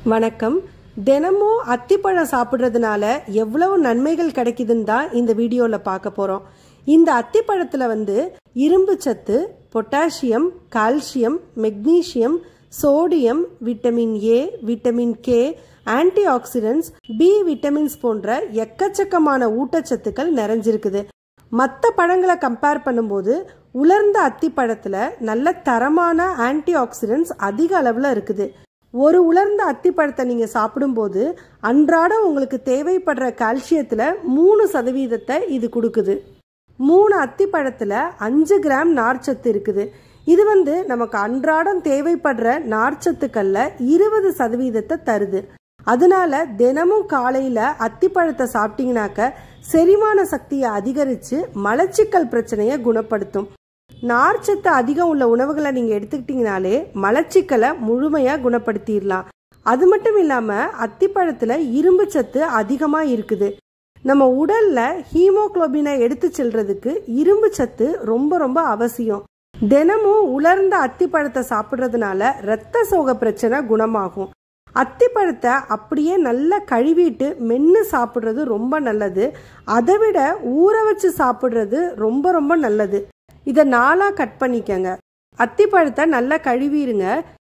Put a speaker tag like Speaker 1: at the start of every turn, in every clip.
Speaker 1: வணக்கம் தினமும் அத்திப்பழம் சாப்பிட்றதுனால எவ்வளவு நன்மைகள் கிடைக்குதுன்னு தான் இந்த வீடியோவில் பார்க்க போகிறோம் இந்த அத்திப்பழத்தில் வந்து இரும்பு சத்து potassium calcium magnesium sodium vitamin A vitamin K antioxidants B vitamins போன்ற எக்கச்சக்கமான ஊட்டச்சத்துக்கள் நிறைஞ்சிருக்குது மற்ற பழங்களை கம்பேர் பண்ணும்போது உலர்ந்த அத்திப்பழத்தில் நல்ல தரமான ஆன்டி ஆக்சிடென்ட்ஸ் அதிக அளவில் இருக்குது ஒரு உலர்ந்த அத்திப்பழத்தை நீங்கள் சாப்பிடும்போது அன்றாடம் உங்களுக்கு தேவைப்படுற கால்சியத்தில் மூணு சதவீதத்தை இது கொடுக்குது மூணு அத்திப்பழத்தில் அஞ்சு கிராம் நார்ச்சத்து இருக்குது இது வந்து நமக்கு அன்றாடம் தேவைப்படுற நார்ச்சத்துக்கள்ல இருபது சதவீதத்தை தருது அதனால தினமும் காலையில் அத்திப்பழத்தை சாப்பிட்டீங்கனாக்க செரிமான சக்தியை அதிகரித்து மலச்சிக்கல் பிரச்சனையை குணப்படுத்தும் நார்ச்சத்து அதிகம் உள்ள உணவுகளை நீங்கள் எடுத்துக்கிட்டீங்கனாலே மலச்சிக்கலை முழுமையாக குணப்படுத்திடலாம் அது மட்டும் இல்லாமல் அத்திப்பழத்தில் இரும்பு சத்து அதிகமாக இருக்குது நம்ம உடல்ல ஹீமோக்ளோபினை எடுத்து செல்றதுக்கு இரும்பு சத்து ரொம்ப ரொம்ப அவசியம் தினமும் உலர்ந்த அத்திப்பழத்தை சாப்பிட்றதுனால இரத்த சோக பிரச்சனை குணமாகும் அத்திப்பழத்தை அப்படியே நல்லா கழுவிட்டு மென்று சாப்பிட்றது ரொம்ப நல்லது அதை விட ஊற வச்சு சாப்பிட்றது ரொம்ப ரொம்ப நல்லது இதை நாளாக கட் பண்ணிக்கங்க அத்திப்பழத்தை நல்லா கழுவிடுங்க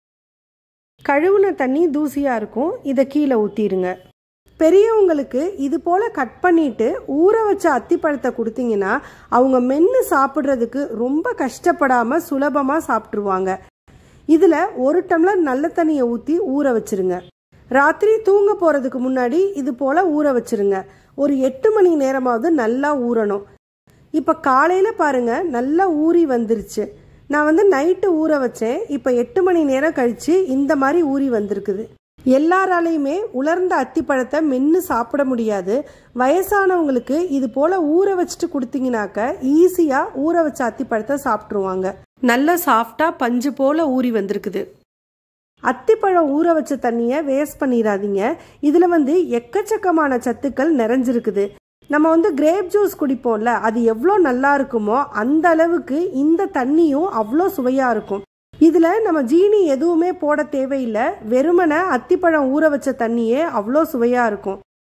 Speaker 1: கழுவுன தண்ணி தூசியாக இருக்கும் இதை கீழே ஊற்றிடுங்க பெரியவங்களுக்கு இது போல் கட் பண்ணிட்டு ஊற வச்ச அத்திப்பழத்தை கொடுத்தீங்கன்னா அவங்க மென்று சாப்பிட்றதுக்கு ரொம்ப கஷ்டப்படாமல் சுலபமாக சாப்பிட்ருவாங்க இதில் ஒரு டம்ளர் நல்ல தண்ணியை ஊற்றி ஊற வச்சிருங்க ராத்திரி தூங்க போகிறதுக்கு முன்னாடி இது போல் ஊற வச்சிருங்க ஒரு எட்டு மணி நேரமாவது நல்லா ஊறணும் இப்போ காலையில் பாருங்கள் நல்லா ஊறி வந்துருச்சு நான் வந்து நைட்டு ஊற வச்சேன் இப்போ எட்டு மணி நேரம் கழித்து இந்த மாதிரி ஊறி வந்திருக்குது எல்லாராலையுமே உலர்ந்த அத்திப்பழத்தை மென்று சாப்பிட முடியாது வயசானவங்களுக்கு இது போல் ஊற வச்சுட்டு கொடுத்தீங்கனாக்க ஈஸியாக ஊற வச்ச அத்திப்பழத்தை சாப்பிட்ருவாங்க நல்ல சாஃப்டாக பஞ்சு போல் ஊறி வந்திருக்குது அத்திப்பழம் ஊற வச்ச தண்ணியை வேஸ்ட் பண்ணிடாதீங்க இதில் வந்து எக்கச்சக்கமான சத்துக்கள் நிறைஞ்சிருக்குது நம்ம வந்து கிரேப் ஜூஸ் குடிப்போம்ல அது எவ்வளோ நல்லா இருக்குமோ அந்த அளவுக்கு இந்த தண்ணியும் அவ்வளோ சுவையாக இருக்கும் இதில் நம்ம ஜீனி எதுவுமே போட தேவையில்லை வெறுமனை அத்திப்பழம் ஊற வச்ச தண்ணியே அவ்வளோ சுவையாக இருக்கும்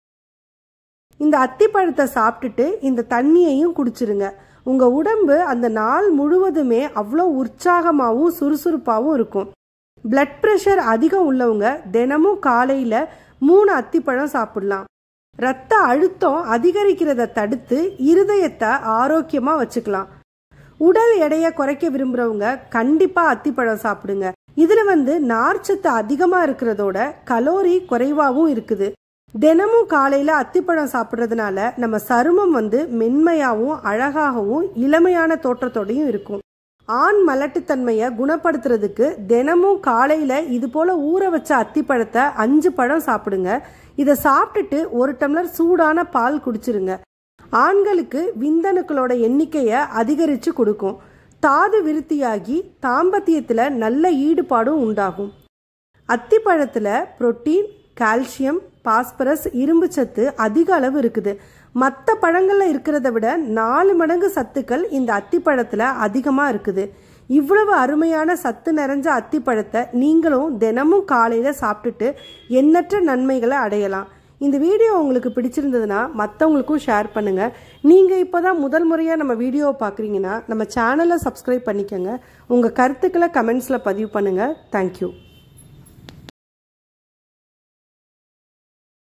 Speaker 1: இந்த அத்திப்பழத்தை சாப்பிட்டுட்டு இந்த தண்ணியையும் குடிச்சிருங்க உங்கள் உடம்பு அந்த நாள் முழுவதுமே அவ்வளோ உற்சாகமாகவும் சுறுசுறுப்பாகவும் இருக்கும் பிளட் ப்ரெஷர் அதிகம் உள்ளவங்க தினமும் காலையில் மூணு அத்திப்பழம் சாப்பிடலாம் ரத்த அழுத்தம் அதிகரிக்கிறத தடுத்து இருதயத்தை ஆரோக்கியமாக வச்சுக்கலாம் உடல் எடையை குறைக்க விரும்புகிறவங்க கண்டிப்பாக அத்திப்பழம் சாப்பிடுங்க இதில் வந்து நார்ச்சத்து அதிகமாக இருக்கிறதோட கலோரி குறைவாகவும் இருக்குது தினமும் காலையில் அத்திப்பழம் சாப்பிட்றதுனால நம்ம சருமம் வந்து மென்மையாகவும் அழகாகவும் இளமையான தோற்றத்தோடையும் இருக்கும் ஆண் மலட்டுத்தன்மையை குணப்படுத்துறதுக்கு தினமும் காலையில் இது போல் ஊற வச்ச அத்திப்பழத்தை அஞ்சு பழம் சாப்பிடுங்க இதை சாப்பிட்டுட்டு ஒரு டம்ளர் சூடான பால் குடிச்சிருங்க ஆண்களுக்கு விந்தணுக்களோட எண்ணிக்கையை அதிகரித்து கொடுக்கும் தாது விருத்தியாகி தாம்பத்தியத்தில் நல்ல ஈடுபாடும் உண்டாகும் அத்திப்பழத்தில் புரோட்டீன் கால்சியம் பாஸ்பரஸ் இரும்பு சத்து அதிக அளவு இருக்குது மற்ற பழங்களில் இருக்கிறத விட நாலு மடங்கு சத்துக்கள் இந்த அத்திப்பழத்தில் அதிகமாக இருக்குது இவ்வளவு அருமையான சத்து நிறைஞ்ச அத்திப்பழத்தை நீங்களும் தினமும் காலையில் சாப்பிட்டுட்டு எண்ணற்ற நன்மைகளை அடையலாம் இந்த வீடியோ உங்களுக்கு பிடிச்சிருந்ததுன்னா மற்றவங்களுக்கும் ஷேர் பண்ணுங்கள் நீங்கள் இப்போ தான் முதல் முறையாக நம்ம வீடியோவை பார்க்குறீங்கன்னா நம்ம சேனலை சப்ஸ்கிரைப் பண்ணிக்கோங்க உங்கள் கருத்துக்களை கமெண்ட்ஸில் பதிவு பண்ணுங்கள் தேங்க்யூ